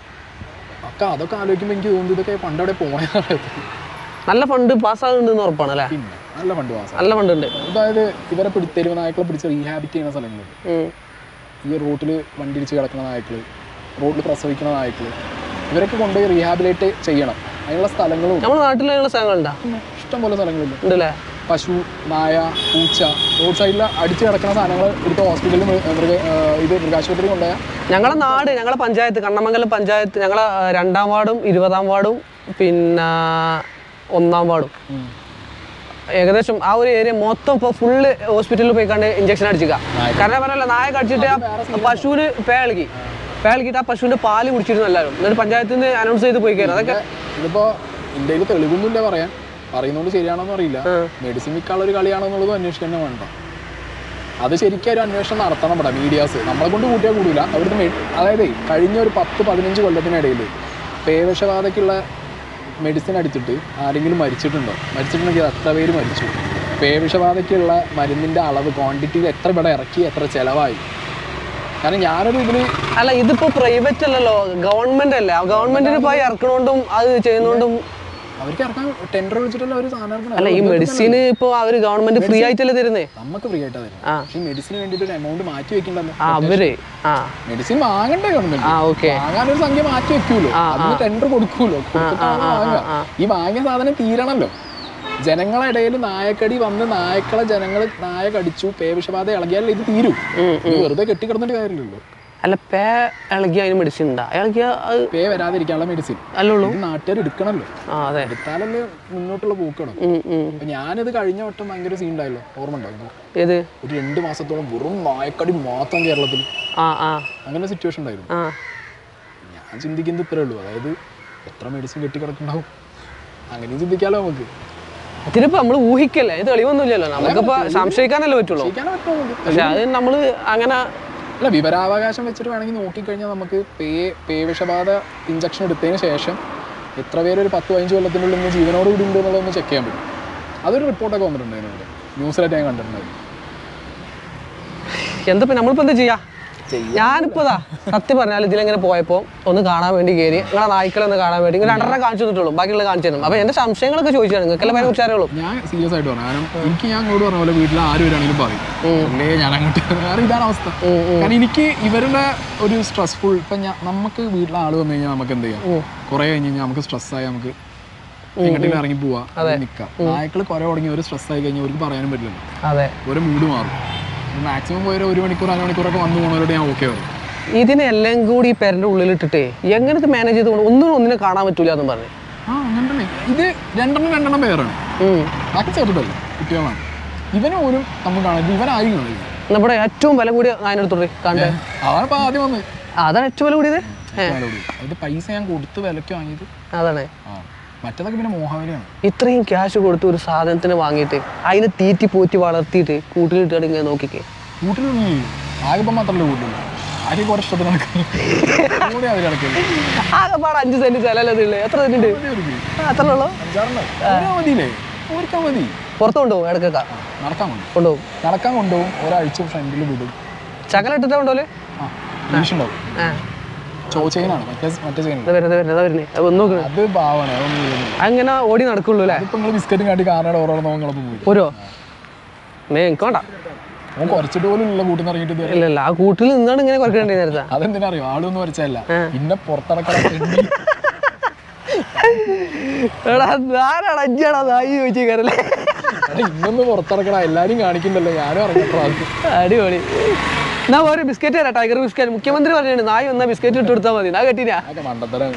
ഒക്കെ അതൊക്കെ ആലോചിക്കുമ്പോൾ എനിക്ക് തോന്നുന്നു ഇതൊക്കെ പണ്ട് അവിടെ പോയത് നല്ല ഫണ്ട് പാസ്സാകുന്നുണ്ടെന്ന് ഉറപ്പാണ് അല്ലേ പിന്നെ നല്ല ഫണ്ട് മാസം നല്ല ഫണ്ട് ഉണ്ട് അതായത് ഇവരെ പിടി തെരുവ് നായ്ക്കളെ പിടിച്ച് റീഹാബിറ്റ് ചെയ്യുന്ന സ്ഥലങ്ങളുണ്ട് ഉം. ഈ റോട്ടിൽ വണ്ടി ഇടിച്ച് കിടക്കുന്ന നായ്ക്കൾ റോഡിൽ പ്രസവിക്കുന്ന നായ്ക്കൾ ഇവരൊക്കെ കൊണ്ടുപോയി റീഹാബിലേറ്റ് ചെയ്യണം അതിനുള്ള സ്ഥലങ്ങളും ഉണ്ട്. നമ്മുടെ നാട്ടിലുള്ള സ്ഥലങ്ങളുണ്ടാ പിന്നെ ഇഷ്ടംപോലെ സ്ഥലങ്ങളുണ്ട് ഉണ്ടല്ലേ പശു നായ പൂച്ച റോഡ് സൈഡിൽ അടിച്ച് കിടക്കുന്ന സാധനങ്ങൾ എടുത്ത് ഹോസ്പിറ്റലിൽ മൃഗ ആ, ഇത് മൃഗാശുപത്രി കൊണ്ടുപോയാൽ ഞങ്ങളെ നാട് ഞങ്ങളെ പഞ്ചായത്ത് കണ്ണമംഗലം പഞ്ചായത്ത് ഞങ്ങളെ ആ, രണ്ടാം വാർഡും ഇരുപതാം വാർഡും പിന്നെ ഒന്നാം വാർഡും ഏകദേശം ആ ഒരു ഏരിയ മൊത്തം ഇപ്പോൾ ഫുള്ള് ഹോസ്പിറ്റലിൽ പോയി കണ്ട് ഇഞ്ചക്ഷൻ അടിച്ചിക്ക കാരണം പറഞ്ഞല്ല നായ കടിച്ചിട്ട് ആ പശുവിന് പേളകി പേളകിട്ട് ആ പശുവിന്റെ പാല് കുടിച്ചിരുന്നു എല്ലാവരും എന്നിട്ട് പഞ്ചായത്തിൽ നിന്ന് അനൗൺസ് ചെയ്ത് പോയി കയറും അതൊക്കെ ഇതിപ്പോ ഇന്ത്യയിൽ തെളിവൊന്നുമില്ല പറയാൻ പറയുന്നോണ്ട് ശരിയാണോന്ന് അറിയില്ല മെഡിസിൻ വിൽക്കാനുള്ള ഒരു കളിയാണോ എന്നുള്ളത് അന്വേഷിക്കാൻ തന്നെ വേണ്ട അത് ശരിക്കും ഒരു അന്വേഷണം നടത്തണം ഇവിടെ മീഡിയാസ് നമ്മളെ കൊണ്ട് കൂട്ടിയാൽ കൂടില്ല അവിടുന്ന് മെ- അതായത് കഴിഞ്ഞ ഒരു പത്ത് പതിനഞ്ച് കൊല്ലത്തിനിടയിൽ പേവിഷബാധയ്ക്കുള്ള മെഡിസിൻ അടിച്ചിട്ട് ആരെങ്കിലും മരിച്ചിട്ടുണ്ടോ മരിച്ചിട്ടുണ്ടെങ്കിൽ എത്ര പേര് മരിച്ചു പേവിഷബാധയ്ക്കുള്ള മരുന്നിൻ്റെ അളവ് ക്വാണ്ടിറ്റിയിൽ എത്ര ഇവിടെ ഇറക്കി എത്ര ചിലവായി കാരണം ഞാനൊരു ഇതിൽ അല്ല ഇതിപ്പോ പ്രൈവറ്റ് അല്ലല്ലോ ഗവൺമെന്റ് അല്ലേ ഗവൺമെന്റിന് പോയി ഇറക്കണോണ്ടും അത് ചെയ്യുന്നോണ്ടും അവർക്ക് ഇറക്കാൻ ടെൻഡർ വിളിച്ചിട്ടല്ല അവർ സാധനം ഇറക്കണം അല്ല ഈ മെഡിസിന് ഇപ്പൊ അവര് ഗവൺമെന്റ് ഫ്രീ ആയിട്ടല്ലേ തരുന്നേ നമുക്ക് ഫ്രീ ആയിട്ടാ തരും ആ. പക്ഷേ മെഡിസിന് വേണ്ടിയിട്ട് ഒരു എമൗണ്ട് മാറ്റി വെക്കണ്ടല്ലോ ആ അവര് ആ മെഡിസിൻ വാങ്ങണ്ടേ ഗവൺമെന്റ് ആ ഓക്കെ വാങ്ങാൻ ഒരു സംഖ്യ മാറ്റി വെക്കൂലോ അതിന് ടെൻഡർ കൊടുക്കൂലോ കൊടുത്തിട്ടാണ് വാങ്ങുക ഈ വാങ്ങിയ സാധനം തീരണല്ലോ ജനങ്ങളെ ഇടയിൽ നായക്കടി വന്ന് നായക്കളെ ജനങ്ങൾ നായ കടിച്ചു പേവിഷബാധ ഇളകിയാൽ ഇത് തീരും ഇത് വെറുതെ കെട്ടിക്കിടന്നിട്ട് കാര്യമില്ലല്ലോ അല്ല പേ ഇളകിയ അതിന് മെഡിസിൻ ഉണ്ടാ ഇളകിയ അത് പേ വരാതിരിക്കാനുള്ള മെഡിസിൻ അല്ലുള്ളൂ ഇത് നാട്ടുകാർ എടുക്കണമല്ലോ ആ അതെ എടുത്താലല്ലേ മുന്നോട്ടുള്ള പോക്കണം ഉം, ഉം. അപ്പൊ ഞാനിത് കഴിഞ്ഞ വട്ടം ഭയങ്കര സീൻ ഉണ്ടായല്ലോ ഓർമ്മ ഉണ്ടായിരുന്നു ഏത് ഒരു രണ്ട് മാസത്തോളം വെറും നായക്കടി മാത്രം കേരളത്തിൽ ആ ആ അങ്ങനെ സിറ്റുവേഷൻ ഉണ്ടായിരുന്നു ആ ഞാൻ ചിന്തിക്കുന്നത് ഇത്രേ ഉള്ളൂ അതായത് എത്ര മെഡിസിൻ കെട്ടിക്കിടക്കുന്നുണ്ടാവും അങ്ങനെയും ചിന്തിക്കാലോ നമുക്ക് ഇതിനിപ്പോ നമ്മൾ ഊഹിക്കല്ലേ ഇത് തെളിവൊന്നുമില്ലല്ലോ നമുക്കിപ്പോ സംശയിക്കാനല്ലേ പറ്റുള്ളൂ ചിന്തിക്കാനോ പറ്റുമോ നമുക്ക് പക്ഷെ അത് നമ്മൾ അങ്ങനെ അല്ല വിവരാവകാശം വെച്ചിട്ട് വേണമെങ്കിൽ നോക്കിക്കഴിഞ്ഞാൽ നമുക്ക് പേ പേ വിഷബാധ ഇഞ്ചക്ഷൻ എടുത്തതിന് ശേഷം എത്ര പേര് ഒരു പത്ത് പതിനഞ്ച് കൊല്ലത്തിനുള്ളിൽ നിന്ന് ജീവനോട് കൂടി ഉണ്ട് എന്നുള്ളതൊന്ന് ചെക്ക് ചെയ്യാൻ പറ്റും അതൊരു റിപ്പോർട്ടൊക്കെ വന്നിട്ടുണ്ട് അതിനോട് ന്യൂസിലായിട്ട് ഞാൻ കണ്ടിട്ടുണ്ടായിരുന്നു എന്താ നമ്മളിപ്പോ എന്താ ചെയ്യാ ഞാനിപ്പോ ഇതാ സത്യം പറഞ്ഞാൽ ഇതിലെങ്ങനെ പോയപ്പോ ഒന്ന് കാണാൻ വേണ്ടി കയറി നിങ്ങളെ നായ്ക്കളെ ഒന്ന് കാണാൻ വേണ്ടി ഇങ്ങനെ രണ്ടെണ്ണം കാണിച്ചു തന്നിട്ടുള്ളൂ ബാക്കിയുള്ള കാണിച്ചു തരും അപ്പൊ എന്റെ സംശയങ്ങളൊക്കെ ചോദിച്ചാണ് നിങ്ങൾക്ക് എല്ലാം കുറിച്ച് അറിയുള്ളൂ ഞാൻ സീരിയസ് ആയിട്ട് പറഞ്ഞു കാരണം എനിക്ക് ഞാൻ അങ്ങോട്ട് പറഞ്ഞ പോലെ വീട്ടിൽ ആര് വരാണെങ്കിലും പറയും അല്ലേ ഞാൻ അങ്ങോട്ട് കാരണം ഇതാണ് അവസ്ഥ കാരണം എനിക്ക് ഇവരുടെ ഒരു സ്ട്രെസ്ഫുൾ ഇപ്പം ഞാൻ നമുക്ക് വീട്ടിലെ ആൾ വന്നു കഴിഞ്ഞാൽ നമുക്ക് എന്ത് ചെയ്യാം കുറേ കഴിഞ്ഞ് കഴിഞ്ഞാൽ നമുക്ക് സ്ട്രെസ്സായി നമുക്ക് എങ്ങോട്ടെങ്കിലും ഇറങ്ങി പോവാ നിൽക്കാം നായ്ക്കൾ കുറെ തുടങ്ങി ഒരു സ്ട്രെസ് ആയി കഴിഞ്ഞാൽ അവർക്ക് പറയാനും പറ്റില്ല അതെ ഒരു മൂഡ് മാറും മാക്സിമം പോയൊരു ഒരു മണിക്കൂർ അര മണിക്കൂറൊക്കെ വന്നു പോകുന്നവരോട് ഞാൻ ഓക്കെ പറയും ഇതിനെല്ലാം കൂടി ഈ പേരന്റെ ഉള്ളിലിട്ടിട്ടേ എങ്ങനെ ഇത് മാനേജ് ചെയ്ത് കൊണ്ട് ഒന്നും ഒന്നിനെ കാണാൻ പറ്റൂല എന്ന് പറഞ്ഞു ആ അങ്ങനെ തന്നെ ഇത് രണ്ടെണ്ണം രണ്ടെണ്ണം പേരാണ് ബാക്കി ചെറുതല്ല കുട്ടികളാണ് ഇവനെ പോലും നമ്മൾ കാണില്ല ഇവനാരും കാണില്ല നമ്മുടെ ഏറ്റവും വില കൂടിയ നായനെടുത്തോട്ടെ കണ്ടേ അതാണ് ഇപ്പൊ ആദ്യം വന്നത് അതാണ് ഏറ്റവും വില കൂടിയത് വിലയോട്. അത് പൈസ ഞാൻ കൊടുത്ത് വിലക്ക് വാങ്ങിയത് അതാണ് ആ മറ്റേതൊക്കെ പിന്നെ മോഹവിലയാണ് ഇത്രയും ക്യാഷ് കൊടുത്ത് ഒരു സാധനത്തിന് വാങ്ങിയിട്ട് അതിനെ തീറ്റി പോറ്റി വളർത്തിയിട്ട് കൂട്ടിലിട്ട് ഇങ്ങനെ നോക്കിക്കേ വീട്ടിലൊന്നും ആകെ ഇപ്പം മാത്രമല്ല വീട്ടിലുള്ളൂ ആകെ കുറേ ഇഷ്ടത്തിന് നടക്കുന്നത് കൂടെ അവർ കിടക്കില്ല ആകെ പാടെ അഞ്ച് സെന്റ് സ്ഥലമല്ലേ ഉള്ളു എത്ര സെന്റ് ഉണ്ട് ആ, അത്രേ ഉള്ളൂ അഞ്ചാറുണ്ടാവും ഓരോ മതിയില്ലേ ഓർക്കാൻ മതി പുറത്ത് കൊണ്ടുപോകും ഇടക്കൊക്കെ നടക്കാൻ കൊണ്ടുപോകും കൊണ്ടുപോകും നടക്കാൻ കൊണ്ടുപോകും ഒരാഴ്ച ഫ്രണ്ടിൽ വിടും ചകല ഇട്ടിട്ടാ കൊണ്ടുപോലെ ആ ഡിവിഷനുണ്ടാവും ആ ചോ ചെയിനാണ് മറ്റേ മറ്റേ ചെയിൻ ഇതാ വരുന്നത് വരുന്നത് വരുന്നേ അത് ഒന്ന് നോക്ക് അത് പാവാണ് അതൊന്നും ചെയ്യുന്നില്ല അങ്ങനെ ഓടി നടക്കുള്ളൂ അല്ലേ അതിപ്പോൾ നിങ്ങൾ ബിസ്ക്കറ്റും കാട്ടി കാനയുടെ ഓരോ നോങ്ങളൊപ്പം പോയി ഓരോ മേ എനിക്ക് വേണ്ട അവൻ കുറച്ചിട്ട് പോലും ഇല്ല കൂട്ടിൽ നിന്ന് ഇറങ്ങിയിട്ട് ഇതുവരെ. ഇല്ല ഇല്ല ആ കൂട്ടിൽ നിന്നാണ് ഇങ്ങനെ കുറയ്ക്കേണ്ടി നേരത്തെ അതെന്തിനാ അറിയോ ആളൊന്നും വരച്ചല്ല പിന്നെ പുറത്തിറക്കാൻ എടാ ആരാണ് അഞ്ചാടാ നായി ചോദിച്ചു കയറല്ലേ ഇന്നൊന്ന് പുറത്തിറക്കടാ എല്ലാരും കാണിക്കണ്ടല്ലോ ഞാനും ഇറങ്ങിട്ടോ അടിപൊളി എന്നാ ഒരു ബിസ്ക്കറ്റ് തരാം ടൈഗർ ബിസ്ക്കറ്റ് മുഖ്യമന്ത്രി പറഞ്ഞു നായി വന്നാ ബിസ്ക്കറ്റ് ഇട്ട് കൊടുത്താൽ മതി നാ കെട്ടിനാ അതൊക്കെ മണ്ടത്തരം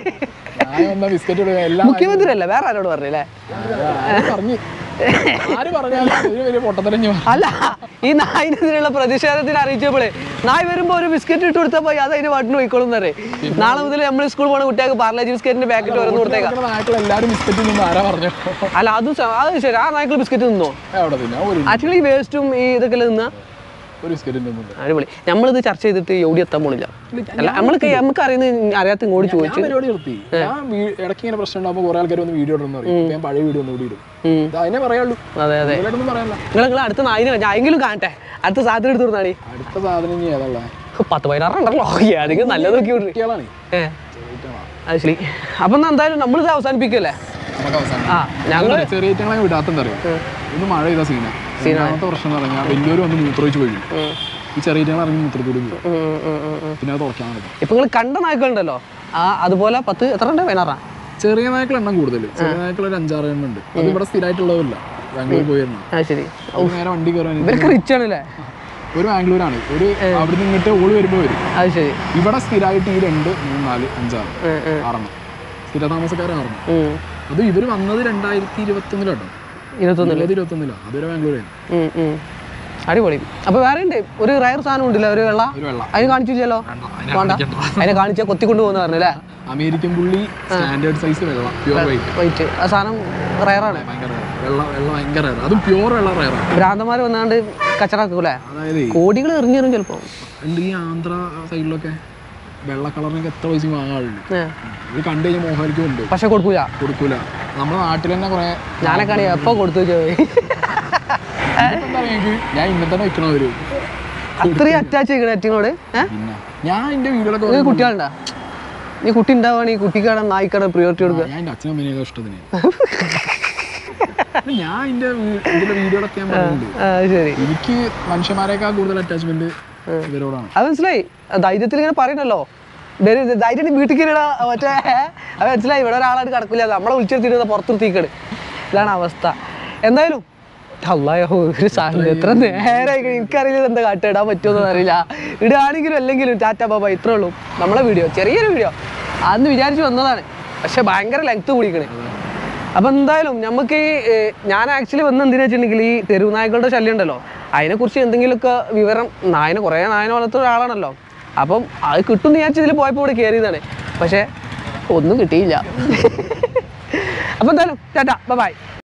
ഞാൻ വന്ന ബിസ്ക്കറ്റ് ഇടുക എല്ലാം മുഖ്യമന്ത്രി അല്ല വേറെ ആരോട് പറഞ്ഞില്ലേ ആരും പറഞ്ഞു ആര് പറഞ്ഞാലും ഇതിന് വലിയ പൊട്ടത്തരം ഞാൻ അല്ല ഈ നായിനെതിരെയുള്ള പ്രതിഷേധത്തിന് അറിയിച്ചപ്പോഴേ നായ് വരുമ്പോ ഒരു ബിസ്ക്കറ്റ് ഇട്ട് കൊടുത്താൽ പോയി അത് അതിന് വട്ടിന് പോയിക്കോളും എന്ന് പറയും നാളെ മുതൽ നമ്മൾ സ്കൂൾ പോണ കുട്ടികൾക്ക് പാർലേജി ബിസ്ക്കറ്റിന്റെ പാക്കറ്റ് ഓരോന്ന് കൊടുത്തേക്കാം നാട്ടിൽ എല്ലാരും ബിസ്ക്കറ്റ് നിന്ന് ആരാ പറഞ്ഞു അല്ല അതും സ- അത് ശരി ആ നായ്ക്കൾ ബിസ്ക്കറ്റ് നിന്നോ അവിടെ തിന്നാ ഒരു ആക്ച്വലി ഈ വേസ്റ്റും ഈ ഇതൊക്കെ നിന്നാ ഒരു ബിസ്ക്കറ്റ് തിന്നുന്നുണ്ട് അടിപൊളി നമ്മളിത് ചർച്ച ചെയ്തിട്ട് എവിടെ എത്താൻ പോണില്ല അല്ല നമ്മൾക്ക് നമുക്ക് അറിയുന്ന അറിയാത്ത ഇങ്ങോട്ട് ഞാൻ ചോദിച്ചു പരിപാടി നിർത്തി ഞാൻ വീ- ഇടയ്ക്ക് ഇങ്ങനെ പ്രശ്നം ഉണ്ടാകുമ്പോൾ കുറെ ആൾക്കാർ വന്ന് വീഡിയോ ഇടുന്നു പറയും ഇപ്പൊ ഞാൻ പഴയ വീഡിയോ ഒന്ന് കൂടി ഇടും ഉം. ഇത് അതിനെ പറയുള്ളൂ അതെ അതെ കൂടുതലായിട്ടൊന്നും പറയാനില്ല നിങ്ങൾ നിങ്ങൾ അടുത്ത നായിനെ ഞാൻ എങ്കിലും കാണട്ടെ അടുത്ത സാധനം എടുത്തു കൊടുത്താടി അടുത്ത സാധനം ഇനി ഏതാ ഉള്ളത് പത്ത് പതിനാറുണ്ടല്ലോ ഏതെങ്കിലും നല്ലത് നോക്കി വിടറി കുട്ടികളാണ് ഏ അത് ശരി അപ്പം എന്നാ എന്തായാലും നമ്മളിത് അവസാനിപ്പിക്കല്ലേ നമുക്ക് അവസാനം ആ ഞങ്ങൾ ഞങ്ങൾ ചെറിയ ഐറ്റങ്ങളെ വിടാത്തെന്താ അറിയോ ഇന്ന് മഴ ചെയ്ത സീന രണ്ടാമത്തെ പ്രശ്നം എന്ന് പറഞ്ഞാൽ വലിയൊരു വന്ന് മൂത്രമൊഴിച്ച് പോയി ഈ ചെറിയ ഐറ്റങ്ങൾ ഇറങ്ങി മൂത്രത്തോട് പോകും പിന്നെ അത് തുറക്കാൻ നടക്കും ഇപ്പൊ നിങ്ങൾ കണ്ട നായ്ക്കളുണ്ടല്ലോ ആ അതുപോലെ പത്ത് എത്ര ഉണ്ട് പതിനാറാ ചെറിയ നായ്ക്കൾ എണ്ണം കൂടുതൽ ചെറിയ നായ്ക്കൾ ഒരു അഞ്ചാറ് എണ്ണം ഉണ്ട് അത് ഇവിടെ സ്ഥിരമായിട്ടുള്ളതല്ല ബാംഗ്ലൂർ പോയിരുന്നു ആ ശരി അത് നേരെ വണ്ടി കയറാൻ ഇവർക്ക് റിച്ച് ആണല്ലേ ഒരു ബാംഗ്ലൂരാണ് ഒരു അവിടെ നിന്നിട്ട് ഓള് വരുമ്പോൾ വരും അത് ശരി ഇവിടെ സ്ഥിരമായിട്ട് ഈ രണ്ട് മൂന്ന് നാല് അഞ്ചാറ് ഉം, ഉം, ആറെണ്ണം സ്ഥിര താമസക്കാരെ ആറെണ്ണം ഉം. അത് ഇവർ വന്നത് രണ്ടായിരത്തി ഇരുപത്തൊന്നിലാട്ടോ ഇരുപത്തൊന്ന് ഇരുപത് ഇരുപത്തൊന്നിലോ അതൊരു ബാംഗ്ലൂരായിരുന്നു ഉം, ഉം. അടിപൊളി അപ്പൊ വേറെ ഉണ്ട് ഒരു റയർ സാധനം ഉണ്ടല്ലോ ഒരു വെള്ള ഒരു വെള്ള അതിന് കാണിച്ചില്ലല്ലോ വേണ്ട അതിനെ കാണിച്ചാൽ കൊത്തിക്കൊണ്ട് പോകുന്ന പറഞ്ഞല്ലേ അമേരിക്കൻ പുള്ളി സ്റ്റാൻഡേർഡ് സൈസ് വെള്ള പ്യൂർ വൈറ്റ് വൈറ്റ് ആ സാധനം റയറാണ് ഭയങ്കര rare. വെള്ള വെള്ള ഭയങ്കര rare. അതും പ്യൂർ വെള്ള റയറാണ് ഭ്രാന്തന്മാർ വന്നാണ്ട് കച്ചറാക്കൂലേ അതായത് കോടികൾ എറിഞ്ഞെറും ചിലപ്പോ ഉണ്ട് ഈ ആന്ധ്ര സൈഡിലൊക്കെ വെള്ള കളറിനൊക്കെ എത്ര പൈസ വാങ്ങാറുണ്ട് ഏ. ഇത് കണ്ടു കഴിഞ്ഞാൽ മോഹനിക്ക് ഉണ്ട് പക്ഷെ കൊടുക്കൂല കൊടുക്കൂല നമ്മുടെ നാട്ടിൽ തന്നെ കുറെ ഞാനൊക്കെ ആണെങ്കിൽ എപ്പോ കൊടുത്തു ചോദിച്ചു എന്താ എനിക്ക് ഞാൻ ഇന്നെ തന്നെ വെക്കണ ഒരു അത്രയും അറ്റാച്ച് ചെയ്യണ എറ്റിനോട് ഏഹ് പിന്നെ ഞാൻ എന്റെ വീഡിയോയിലൊക്കെ നീ കുട്ടികളുണ്ടാ നീ കുട്ടി ഉണ്ടാവുകയാണെങ്കിൽ കുട്ടിക്കാണ് നായിക്കാണ് പ്രിയോറിറ്റി കൊടുക്കുക ഞാൻ എന്റെ അച്ഛനും അമ്മേനെയൊക്കെ ഇഷ്ടത്തിന് ഞാൻ എന്റെ വീ- ഇതിലെ വീഡിയോയിലൊക്കെ ഞാൻ പറയുന്നുണ്ട് ആ, അത് ശരി എനിക്ക് മനുഷ്യന്മാരെക്കാൾ കൂടുതൽ അറ്റാച്ച്മെന്റ് ഇവരോടാണ് അത് മനസ്സിലായി ധൈര്യത്തിൽ ഇങ്ങനെ പറയണല്ലോ ധൈര്യം ധൈര്യം വീട്ടിൽ കയറിടാ മറ്റേ അത് മനസ്സിലായി ഇവിടെ ഒരാളായിട്ട് കിടക്കില്ല നമ്മളെ വിളിച്ചെടുത്തിട്ട് പുറത്ത് നിർത്തിക്കട് ഇതാണ് അവസ്ഥ എന്തായാലും അള്ളാഹോ ഒരു സാധനം എത്ര നേരെ എനിക്കറിയില്ല എന്താ കാട്ട് ഇടാൻ പറ്റുമെന്ന് അറിയില്ല ഇടുകയാണെങ്കിലും അല്ലെങ്കിലും ടാറ്റ ബാബ ഇത്രേ ഉള്ളൂ നമ്മളെ വീഡിയോ ചെറിയൊരു വീഡിയോ അന്ന് വിചാരിച്ച് വന്നതാണ് പക്ഷെ ഭയങ്കര ലെങ്ത് കൂടിക്കണേ അപ്പം എന്തായാലും നമുക്ക് ഈ ഏർ, ഞാൻ ആക്ച്വലി വന്ന് എന്തിനാ വെച്ചിട്ടുണ്ടെങ്കിൽ ഈ തെരുവ് നായ്ക്കളുടെ ശല്യം ഉണ്ടല്ലോ അതിനെക്കുറിച്ച് എന്തെങ്കിലുമൊക്കെ വിവരം നായനെ കുറേ നായനെ വളർത്തുന്ന ഒരാളാണല്ലോ അപ്പം അത് കിട്ടും വിചാരിച്ച് ഇതിൽ പോയപ്പോൾ ഇവിടെ കയറിയതാണ് പക്ഷേ ഒന്നും കിട്ടിയില്ല അപ്പം എന്തായാലും ടാറ്റ ബൈ